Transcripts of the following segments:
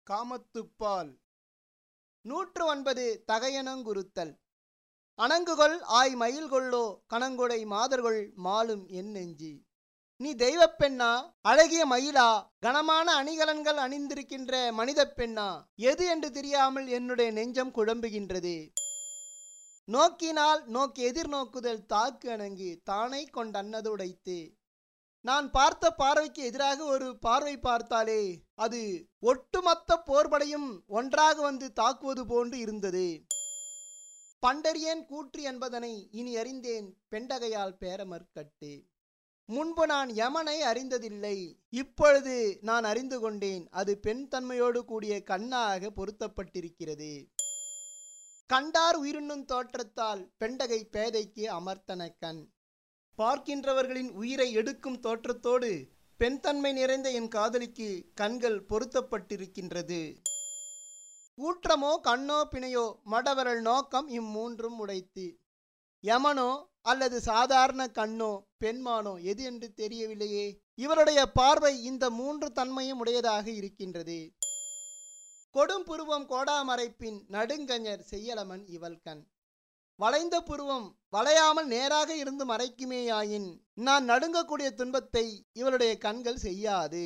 காமத்துப்பால் நூற்று ஒன்பது தகையனங்குறுத்தல் அணங்குகொள் ஆய் மயில் கொள்ளோ கணங்கொடை மாதர்கொள் மாலும் என் நெஞ்சி நீ தெய்வப் பெண்ணா அழகிய மயிலா கனமான அணிகலன்கள் அணிந்திருக்கின்ற மனிதப் பெண்ணா எது என்று தெரியாமல் என்னுடைய நெஞ்சம் குழம்புகின்றது நோக்கினால் நோக்கி எதிர்நோக்குதல் தாக்கு அணங்கு தானை கொண்டன்னது உடைத்து நான் பார்த்த பார்வைக்கு எதிராக ஒரு பார்வை பார்த்தாலே அது ஒட்டுமொத்த போர்படையும் ஒன்றாக வந்து தாக்குவது போன்று இருந்தது பண்டறியேன் கூற்று என்பதனை இனி அறிந்தேன் பெண்டகையால் பேரமற்கட்டு முன்பு நான் யமனை அறிந்ததில்லை இப்பொழுது நான் அறிந்து கொண்டேன் அது பெண் தன்மையோடு கூடிய கண்ணாக பொருத்தப்பட்டிருக்கிறது கண்டார் உயிருண்ணும் தோற்றத்தால் பெண்டகை பேதைக்கு அமர்த்தன கண் பார்க்கின்றவர்களின் உயிரை எடுக்கும் தோற்றத்தோடு பெண் தன்மை நிறைந்த என் காதலிக்கு கண்கள் பொருத்தப்பட்டிருக்கின்றது ஊற்றமோ கண்ணோ பிணையோ மடவரல் நோக்கம் இம்மூன்றும் உடைத்து யமனோ அல்லது சாதாரண கண்ணோ பெண்மானோ எது என்று தெரியவில்லையே இவருடைய பார்வை இந்த மூன்று தன்மையும் உடையதாக இருக்கின்றது கொடும் புருவம் கோடாமறைப்பின் நடுங்கஞர் செய்யலமன் இவள் கண் வளைந்த புருவம் வளையாமல் நேராக இருந்து மறைக்குமேயாயின் நான் நடுங்கக்கூடிய துன்பத்தை இவளுடைய கண்கள் செய்யாது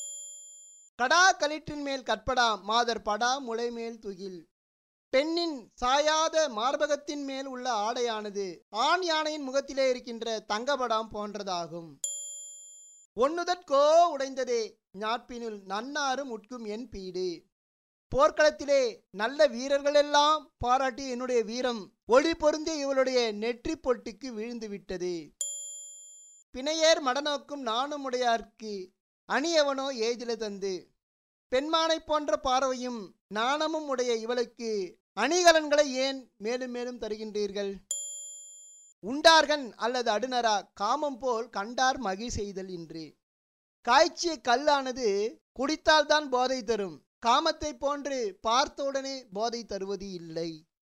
கடா களிற்றின் மேல் கற்படா மாதர் படா முளை மேல் துகில் பெண்ணின் சாயாத மார்பகத்தின் மேல் உள்ள ஆடையானது ஆண் யானையின் முகத்திலே இருக்கின்ற தங்கபடாம் போன்றதாகும் ஒன்னுதற்கோ உடைந்ததே ஞாட்பினுள் நன்னாரும் உட்கும் என் பீடு போர்க்களத்திலே நல்ல வீரர்களெல்லாம் பாராட்டி என்னுடைய வீரம் ஒளி பொருந்திய இவளுடைய நெற்றி பொட்டுக்கு விழுந்து விட்டது பிணையேர் மடநோக்கும் நானும் உடையார்க்கு அணியவனோ ஏதில தந்து பெண்மானைப் போன்ற பார்வையும் நாணமும் உடைய இவளுக்கு அணிகலன்களை ஏன் மேலும் மேலும் தருகின்றீர்கள் உண்டார்கன் அல்லது அடுனரா காமம் போல் கண்டார் மகிழ் செய்தல் இன்று காய்ச்சிய கல்லானது குடித்தால்தான் போதை தரும் காமத்தை போன்று பார்த்தவுடனே போதை தருவது இல்லை